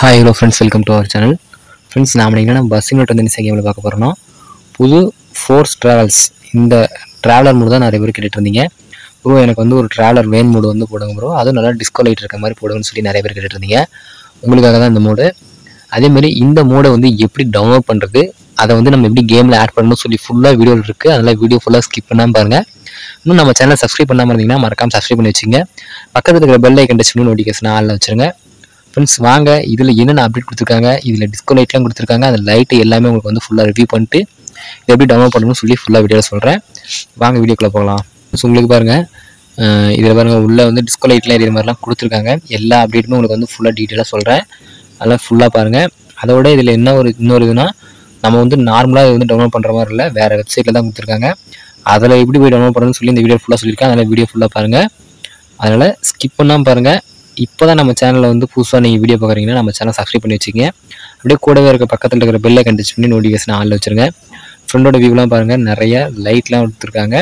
hi hello friends welcome to our channel friends நாம் என்னென்னா buzzing note வந்து Insta கேமில் பார்க்க போகிறோம்னா புது ஃபோர்ஸ் ட்ராவல்ஸ் இந்த ட்ராவலர் மூடு தான் நிறைய பேர் கேட்டுட்டு இருந்தீங்க ப்ரோ எனக்கு வந்து ஒரு ட்ராவலர் வேன் மூடு வந்து போடுங்க ப்ரோ அதுவும் நல்லா டிஸ்கோ லைட் இருக்க மாதிரி போடுங்கன்னு சொல்லி நிறைய பேர் கேட்டுட்டு இருந்தீங்க உங்களுக்காக தான் இந்த மோடு அதேமாதிரி இந்த மோடை வந்து எப்படி டவுன்லோட் பண்ணுறது அதை வந்து நம்ம எப்படி கேமில் ஆட் பண்ணணும்னு சொல்லி ஃபுல்லாக வீடியோ இருக்குது அதனால் வீடியோ ஃபுல்லாக ஸ்கிப் பண்ணாமல் பாருங்கள் இன்னும் நம்ம சேனல் சப்ஸ்கிரைப் பண்ணாமல் இருந்தீங்கன்னா மறக்காம சப்ஸ்கிரைப் பண்ணி வச்சுங்க பக்கத்தில் இருக்கிற பெல் ஐக்கன் டச் பண்ணி நோட்டிஃபிகேஷன் ஆளில் வச்சுருங்க ஃப்ரெண்ட்ஸ் வாங்க இதில் என்னென்ன அப்டேட் கொடுத்துருக்காங்க இதில் டிஸ்கோ லைட்லாம் கொடுத்துருக்காங்க அந்த லைட்டு எல்லாமே உங்களுக்கு வந்து ஃபுல்லாக ரிவ்யூ பண்ணிட்டு இதை எப்படி டவுன்லோட் பண்ணணும்னு சொல்லி ஃபுல்லாக வீடியோவில் சொல்கிறேன் வாங்க வீடியோக்குள்ளே போகலாம் ஸோ உங்களுக்கு பாருங்கள் இதில் பாருங்கள் உள்ளே வந்து டிஸ்கோ லைட்லாம் எரியற மாதிரிலாம் கொடுத்துருக்காங்க எல்லா அப்டேட்டுமே உங்களுக்கு வந்து ஃபுல்லாக டீட்டெயிலாக சொல்கிறேன் அதெல்லாம் ஃபுல்லாக பாருங்கள் அதோட இதில் என்ன ஒரு இன்னொரு இதுனா நம்ம வந்து நார்மலாக இது வந்து டவுன்லோட் பண்ணுற மாதிரி இல்லை வேறு வெப்சைட்டில் தான் கொடுத்துருக்காங்க அதில் எப்படி போய் டவுன்லோட் பண்ணுறதுன்னு சொல்லி இந்த வீடியோ ஃபுல்லாக சொல்லியிருக்கேன் அதனால் வீடியோ ஃபுல்லாக பாருங்கள் அதனால் ஸ்கிப் பண்ணாமல் பாருங்கள் இப்போ தான் நம்ம சேனலில் வந்து புதுசாக நீங்கள் வீடியோ பார்க்குறீங்கன்னா நம்ம சேனல் சப்ஸ்கிரைப் பண்ணி வச்சுக்கங்க அப்படியே கூடவே இருக்க பக்கத்தில் இருக்கிற பெல்லை கண்டிச்சு பண்ணி நோட்டிஃபிகேஷன் ஆளில் வச்சுருங்க ஃப்ரெண்டோட வியூலாம் பாருங்கள் நிறைய லைட்லாம் கொடுத்துருக்காங்க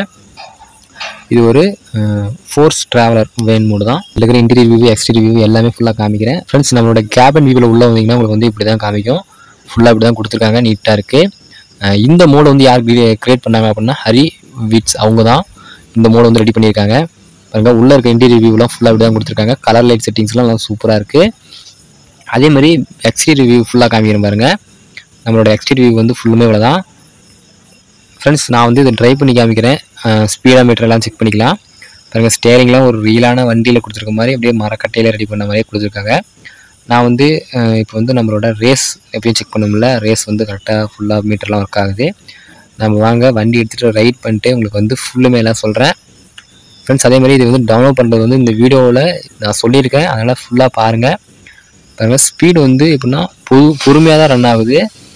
இது ஒரு ஃபோர்ஸ் ட்ராவலர் வேன் மூடு தான் இதில் இருக்கிற இன்டீரியர் வியூ எக்ஸ்டீரியர் வியூ எல்லாமே ஃபுல்லாக காமிக்கிறேன் ஃப்ரெண்ட்ஸ் நம்மளோட கேபின் வியூவில் உள்ள வந்தீங்கன்னா உங்களுக்கு வந்து இப்படி தான் காமிக்கும் ஃபுல்லாக இப்படி தான் கொடுத்துருக்காங்க நீட்டாக இருக்குது இந்த மோடை வந்து யார் கிரியேட் பண்ணாங்க அப்படின்னா ஹரி விட்ஸ் அவங்க தான் இந்த மோடை வந்து ரெடி பண்ணியிருக்காங்க பாருங்க உள்ளே இருக்க இன்டீரியர் வியூலாம் ஃபுல்லாக இப்படி தான் கொடுத்துருக்காங்க கலர் லைட் செட்டிங்ஸ்லாம் நல்லா சூப்பராக இருக்குது அதே மாதிரி எக்ஸ்டீரியர் வியூ ஃபுல்லாக காமிக்கிறேன் பாருங்க நம்மளோட எக்ஸ்டீரியர் வியூ வந்து ஃபுல்லுமே இவ்வளோ தான் ஃப்ரெண்ட்ஸ் நான் வந்து இதை ட்ரை பண்ணி காமிக்கிறேன் ஸ்பீடா மீட்டர்லாம் செக் பண்ணிக்கலாம் பாருங்கள் ஸ்டேரிங்லாம் ஒரு ரியலான வண்டியில் கொடுத்துருக்க மாதிரி அப்படியே மரக்கட்டையில் ரெடி பண்ண மாதிரியே கொடுத்துருக்காங்க நான் வந்து இப்போ வந்து நம்மளோட ரேஸ் எப்பயும் செக் பண்ணோம்ல ரேஸ் வந்து கரெக்டாக ஃபுல்லாக மீட்டர்லாம் ஒர்க் ஆகுது நம்ம வாங்க வண்டி எடுத்துகிட்டு ரைட் பண்ணிட்டு உங்களுக்கு வந்து ஃபுல்லுமே எல்லாம் சொல்கிறேன் ஃப்ரெண்ட்ஸ் அதே மாதிரி இது வந்து டவுன்லோட் பண்ணுறது வந்து இந்த வீடியோவில் நான் சொல்லியிருக்கேன் அதனால் ஃபுல்லாக பாருங்கள் பாருங்கள் ஸ்பீடு வந்து எப்படின்னா பொது பொறுமையாக தான் ரன் ஆகுது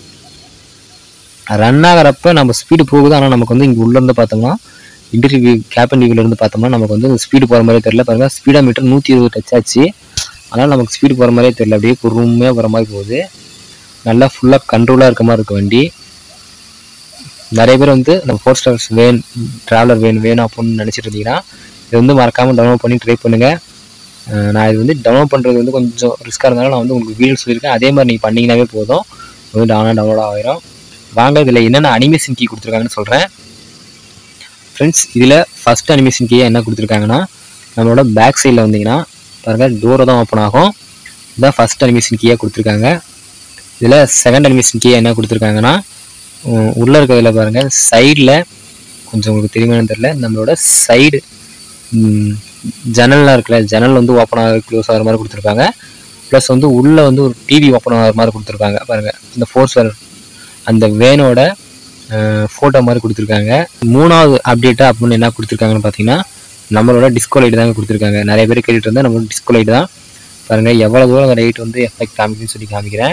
ரன் ஆகிறப்ப நம்ம ஸ்பீடு போகுது ஆனால் நமக்கு வந்து இங்கே உள்ளேருந்து பார்த்தோம்னா இன்டர்வியூ வியூ கேபின் வியூலேருந்து பார்த்தோம்னா நமக்கு வந்து ஸ்பீடு போகிற மாதிரியே தெரியல பாருங்கள் ஸ்பீடா மீட்டர் நூற்றி இருபது டச் ஆச்சு அதனால் நமக்கு ஸ்பீடு போகிற மாதிரியே தெரியல அப்படியே பொறுமையாக போகிற மாதிரி போகுது நல்லா ஃபுல்லாக கண்ட்ரோலாக இருக்க மாதிரி இருக்குது வண்டி நிறைய பேர் வந்து நம்ம four stars van traveller van வேணும் அப்படின்னு நினச்சிட்டு இருந்தீங்கன்னா இது வந்து மறக்காமல் டவுன்லோட் பண்ணி ட்ரை பண்ணுங்கள் நான் இது வந்து டவுன்லோட் பண்ணுறது வந்து கொஞ்சம் ரிஸ்க்காக இருந்தாலும் நான் வந்து உங்களுக்கு வீடியோ சொல்லியிருக்கேன் அதே மாதிரி நீங்கள் பண்ணிங்கனாவே போதும் வந்து டவுனாக டவுன்லோட் ஆகிரும் வாங்க இதில் என்னென்ன அனிமேஷன் கீ கொடுத்துருக்காங்கன்னு சொல்கிறேன் ஃப்ரெண்ட்ஸ் இதில் ஃபஸ்ட் அனிமேஷன் கீயை என்ன கொடுத்துருக்காங்கன்னா நம்மளோட பேக் சைடில் வந்தீங்கன்னா பாருங்கள் டோரை தான் ஓப்பன் ஆகும் இதுதான் ஃபஸ்ட் அனிமேஷன் கீயாக கொடுத்துருக்காங்க இதில் செகண்ட் அனிமேஷன் கீயை என்ன கொடுத்துருக்காங்கன்னா உள்ளே இருக்கிறதுல பாருங்கள் சைடில் கொஞ்சம் உங்களுக்கு தெரியுமான்னு தெரில நம்மளோட சைடு ஜன்னல்லாம் இருக்குல்ல ஜன்னல் வந்து ஓப்பன் ஆக க்ளோஸ் ஆகிற மாதிரி கொடுத்துருக்காங்க ப்ளஸ் வந்து உள்ளே வந்து ஒரு டிவி ஓப்பன் ஆகிற மாதிரி கொடுத்துருக்காங்க பாருங்கள் இந்த ஃபோர்ஸ் அந்த வேனோட ஃபோட்டோ மாதிரி கொடுத்துருக்காங்க மூணாவது அப்டேட்டாக அப்படின்னு என்ன கொடுத்துருக்காங்கன்னு பார்த்தீங்கன்னா நம்மளோட டிஸ்கோ லைட் தாங்க கொடுத்துருக்காங்க நிறைய பேர் கேட்டுட்டு இருந்தால் நம்மளோட டிஸ்கோ லைட் தான் பாருங்கள் எவ்வளோ தூரம் அந்த லைட் வந்து எஃபெக்ட் காமிக்குன்னு சொல்லி காமிக்கிறேன்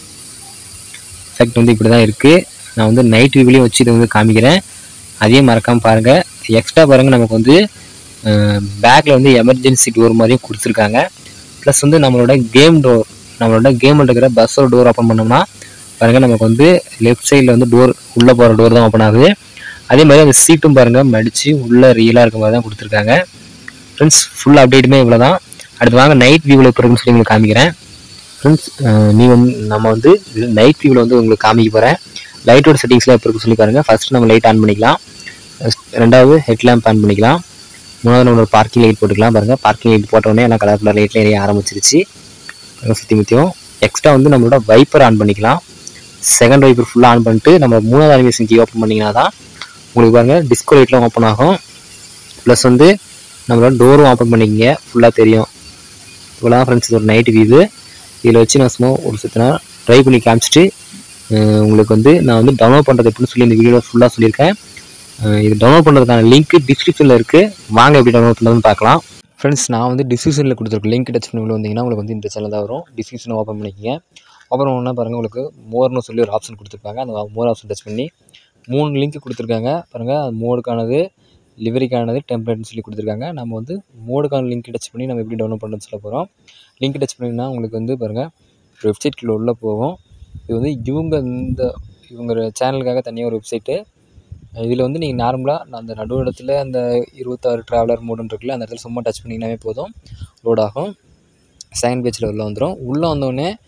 எஃபெக்ட் வந்து இப்படி தான் இருக்குது நான் வந்து நைட் வியூவிலையும் வச்சு இதை வந்து காமிக்கிறேன் அதையும் மறக்காமல் பாருங்கள் எக்ஸ்ட்ரா பாருங்கள் நமக்கு வந்து பேக்கில் வந்து எமர்ஜென்சி டோர் மாதிரியும் கொடுத்துருக்காங்க ப்ளஸ் வந்து நம்மளோட கேம் டோர் நம்மளோட கேமில் இருக்கிற பஸ்ஸோட டோர் ஓப்பன் பண்ணோம்னா பாருங்கள் நமக்கு வந்து லெஃப்ட் சைடில் வந்து டோர் உள்ளே போகிற டோர் தான் ஓப்பன் ஆகுது அதே மாதிரி அந்த சீட்டும் பாருங்கள் மடித்து உள்ளே ரியலாக இருக்க மாதிரி தான் கொடுத்துருக்காங்க ஃப்ரெண்ட்ஸ் ஃபுல் அப்டேட்டுமே இவ்வளோ தான் அடுத்து வாங்க நைட் வியூவில் இப்போ இருக்குன்னு சொல்லி உங்களுக்கு காமிக்கிறேன் ஃப்ரெண்ட்ஸ் நீ வந்து நம்ம வந்து நைட் வியூவில் வந்து உங்களுக்கு காமிக்க போகிறேன் லைட்டோட செட்டிங்ஸ்லாம் எப்படி இருக்குன்னு சொல்லி பாருங்கள் ஃபஸ்ட்டு நம்ம லைட் ஆன் பண்ணிக்கலாம் ரெண்டாவது ஹெட் லேம்ப் ஆன் பண்ணிக்கலாம் மூணாவது நம்மளோட பார்க்கிங் லைட் போட்டுக்கலாம் பாருங்கள் பார்க்கிங் லைட் போட்டோடனே எல்லாம் கலர் கலர் லைட்லாம் எரிய ஆரம்பிச்சிருச்சு சுற்றி முற்றியும் எக்ஸ்ட்ரா வந்து நம்மளோட வைப்பர் ஆன் பண்ணிக்கலாம் செகண்ட் வைப்பர் ஃபுல்லாக ஆன் பண்ணிட்டு நம்ம மூணாவது அனிமேஷன் கீ ஓப்பன் பண்ணிங்கன்னா தான் உங்களுக்கு பாருங்கள் டிஸ்கோ லைட்லாம் ஓப்பன் ஆகும் ப்ளஸ் வந்து நம்மளோட டோரும் ஓப்பன் பண்ணிக்கிங்க ஃபுல்லாக தெரியும் இவ்வளோ ஃப்ரெண்ட்ஸ் இது ஒரு நைட் வியூ இதில் வச்சு நான் சும்மா ஒரு சுற்றினா ட்ரை பண்ணி காமிச்சிட்டு உங்களுக்கு வந்து நான் வந்து டவுன்லோட் பண்ணுறது எப்படின்னு சொல்லி இந்த வீடியோவில் ஃபுல்லாக சொல்லியிருக்கேன் இது டவுன்லோட் பண்ணுறதுக்கான லிங்க் டிஸ்கிரிப்ஷனில் இருக்குது வாங்க எப்படி டவுன்லோட் பண்ணுறதுன்னு பார்க்கலாம் ஃப்ரெண்ட்ஸ் நான் வந்து டிஸ்கிரிப்ஷனில் கொடுத்துருக்கேன் லிங்க் டச் பண்ணி உள்ள வந்தீங்கன்னா உங்களுக்கு வந்து இந்த சேனல் தான் வரும் டிஸ்கிரிப்ஷனை ஓப்பன் பண்ணிக்கங்க அப்புறம் ஒன்றா பாருங்கள் உங்களுக்கு மோர்னு சொல்லி ஒரு ஆப்ஷன் கொடுத்துருப்பாங்க அந்த மோர் ஆப்ஷன் டச் பண்ணி மூணு லிங்க் கொடுத்துருக்காங்க பாருங்கள் அது மோடுக்கானது லிவரிக்கானது டெம்ப்ளேட்னு சொல்லி கொடுத்துருக்காங்க நம்ம வந்து மோடுக்கான லிங்க் டச் பண்ணி நம்ம எப்படி டவுன்லோட் பண்ணுறது சொல்ல போகிறோம் லிங்க் டச் பண்ணிங்கன்னா உங்களுக்கு வந்து பாருங்கள் வெப்சைட்டில் உள்ளே போகும் இது வந்து இவங்க இந்த இவங்க சேனலுக்காக தனியாக ஒரு வெப்சைட்டு இதில் வந்து நீங்கள் நார்மலாக அந்த நடு இடத்துல அந்த இருபத்தாறு ட்ராவலர் மோடுன்னு இருக்குல்ல அந்த இடத்துல சும்மா டச் பண்ணிங்கனாவே போதும் லோட் ஆகும் செகண்ட் பேஜில் உள்ளே வந்துடும் உள்ளே வந்தோடனே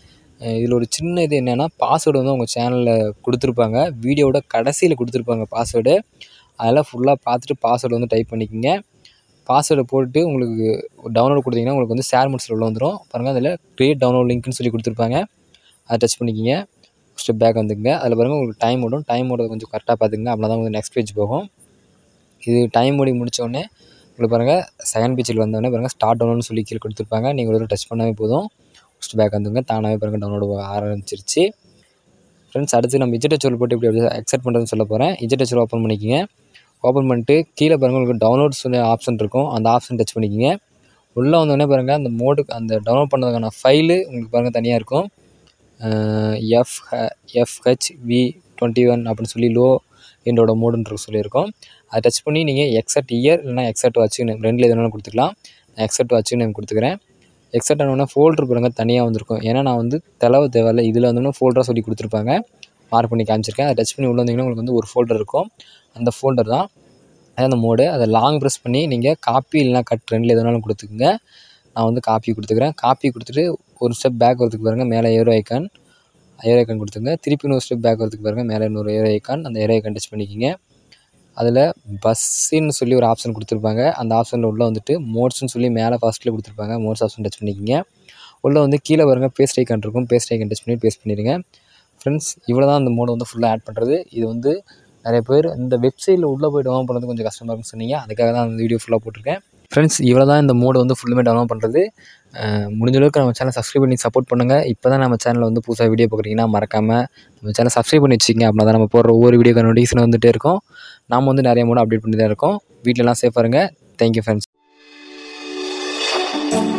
இதில் ஒரு சின்ன இது என்னென்னா பாஸ்வேர்டு வந்து உங்கள் சேனலில் கொடுத்துருப்பாங்க வீடியோவோட கடைசியில் கொடுத்துருப்பாங்க பாஸ்வேர்டு அதெல்லாம் ஃபுல்லாக பார்த்துட்டு பாஸ்வேர்டு வந்து டைப் பண்ணிக்கோங்க பாஸ்வேர்டை போட்டு உங்களுக்கு டவுன்லோட் கொடுத்தீங்கன்னா உங்களுக்கு வந்து ஷேர் மோட்ஸில் உள்ள வந்துடும் பாருங்கள் அதில் க்ரியேட் டவுன்லோட் லிங்க்னு சொல்லி கொடுத்துருப்பாங்க அதை டச் பண்ணிக்கிங்க ஸ்டெப் பேக் வந்துக்குங்க அதில் பாருங்கள் உங்களுக்கு டைம் ஓடும் டைம் ஓட கொஞ்சம் கரெக்டாக பார்த்துக்குங்க அப்படின்னா தான் வந்து நெக்ஸ்ட் பேஜ் போகும் இது டைம் ஓடி முடித்தோடனே உங்களுக்கு பாருங்கள் செகண்ட் பேஜில் வந்தோடனே பாருங்கள் ஸ்டார்ட் டவுன்லோட்னு சொல்லி கீழே கொடுத்துருப்பாங்க நீங்கள் ஒரு டச் பண்ணாவே போதும் ஃபஸ்ட் பேக் வந்துங்க தானாகவே பாருங்கள் டவுன்லோட் ஆரம்பிச்சிருச்சு ஃப்ரெண்ட்ஸ் அடுத்து நம்ம இஜெட் போட்டு எப்படி அக்செப்ட் பண்ணுறதுன்னு சொல்ல போகிறேன் இஜெட் ஓப்பன் பண்ணிக்கோங்க ஓப்பன் பண்ணிட்டு கீழே பாருங்கள் உங்களுக்கு டவுன்லோட்ஸ் ஆப்ஷன் இருக்கும் அந்த ஆப்ஷன் டச் பண்ணிக்கோங்க உள்ளே வந்தோடனே பாருங்கள் அந்த மோடுக்கு அந்த டவுன்லோட் பண்ணதுக்கான ஃபைலு உங்களுக்கு பாருங்கள் தனியாக இருக்கும் F FH V twenty one அப்படின்னு சொல்லி லோ என்னோட மோடுன்ற சொல்லியிருக்கோம் அதை டச் பண்ணி நீங்கள் எக்ஸட் இயர் இல்லைனா எக்ஸட் வாட்ச் ரெண்டில் எது வேணாலும் கொடுத்துக்கலாம் நான் எக்ஸட் வாட்ச் நேம் கொடுத்துக்கிறேன் எக்ஸட் ஆனோடனே ஃபோல்டர் பாருங்க தனியாக வந்திருக்கும் ஏன்னா நான் வந்து தெளவு தேவையில்ல இதில் வந்தோடனே ஃபோல்டராக சொல்லி கொடுத்துருப்பாங்க மார்க் பண்ணி காமிச்சிருக்கேன் அதை டச் பண்ணி உள்ள வந்தீங்கன்னா உங்களுக்கு வந்து ஒரு ஃபோல்டர் இருக்கும் அந்த ஃபோல்டர் தான் அதான் அந்த மோடு அதை லாங் ப்ரெஸ் பண்ணி நீங்கள் காப்பி இல்லைனா கட் ரெண்டில் எது வேணாலும் கொடுத்துக்குங்க நான் வந்து காப்பி கொடுத்துக்கிறேன் காப்பி கொடுத்துட்டு ஒரு ஸ்டெப் பேக் வரதுக்கு பாருங்கள் மேலே ஏரோ ஐக்கான் ஏரோ ஐக்கான் கொடுத்துங்க திருப்பி இன்னொரு ஸ்டெப் பேக் வரதுக்கு பாருங்கள் மேலே இன்னொரு ஏரோ ஐக்கான் அந்த ஏரோ ஐக்கான் டச் பண்ணிக்கிங்க அதில் பஸ்ஸுன்னு சொல்லி ஒரு ஆப்ஷன் கொடுத்துருப்பாங்க அந்த ஆப்ஷனில் உள்ளே வந்துட்டு மோட்ஸ்னு சொல்லி மேலே ஃபஸ்ட்டில் கொடுத்துருப்பாங்க மோட்ஸ் ஆப்ஷன் டச் பண்ணிக்கிங்க உள்ளே வந்து கீழே பாருங்க பேஸ்ட் ஐக்கான் இருக்கும் பேஸ்ட் ஐக்கான் டச் பண்ணி பேஸ்ட் பண்ணிடுங்க ஃப்ரெண்ட்ஸ் இவ்வளோ தான் அந்த மோடை வந்து ஃபுல்லாக ஆட் பண்ணுறது இது வந்து நிறைய பேர் இந்த வெப்சைட்டில் உள்ளே போய் டவுன்லோட் பண்ணுறது கொஞ்சம் கஷ்டமாக இருக்குன்னு சொன்னீங்க அதுக்காக தான் அந்த வீடியோ ஃபுல்லாக போட்டிருக்கேன் ஃப்ரெண்ட்ஸ் இவ்வளோ தான் இந்த மோடு வந்து ஃபுல்லுமே டவுன்லோட் பண்ணுறது அஹ் முடிஞ்ச அளவுக்கு நம்ம சேனல் சப்ஸ்கிரைப் பண்ணி சப்போர்ட் பண்ணுங்கள் இப்போ தான் நம்ம சேனலில் வந்து புதுசாக வீடியோ பார்க்குறீங்கன்னா மறக்காமல் நம்ம சேனல் சப்ஸ்கிரைப் பண்ணி வச்சுக்கங்க அப்படின்னா தான் நம்ம போடுற ஒவ்வொரு வீடியோக்கான நோட்டிஃபிகேஷன் வந்துட்டே இருக்கும் நாம வந்து நிறைய மோடு அப்டேட் பண்ணி தான் இருக்கோம் வீட்டிலலாம் சேஃபாக இருங்க தேங்க்யூ ஃப்ரெண்ட்ஸ்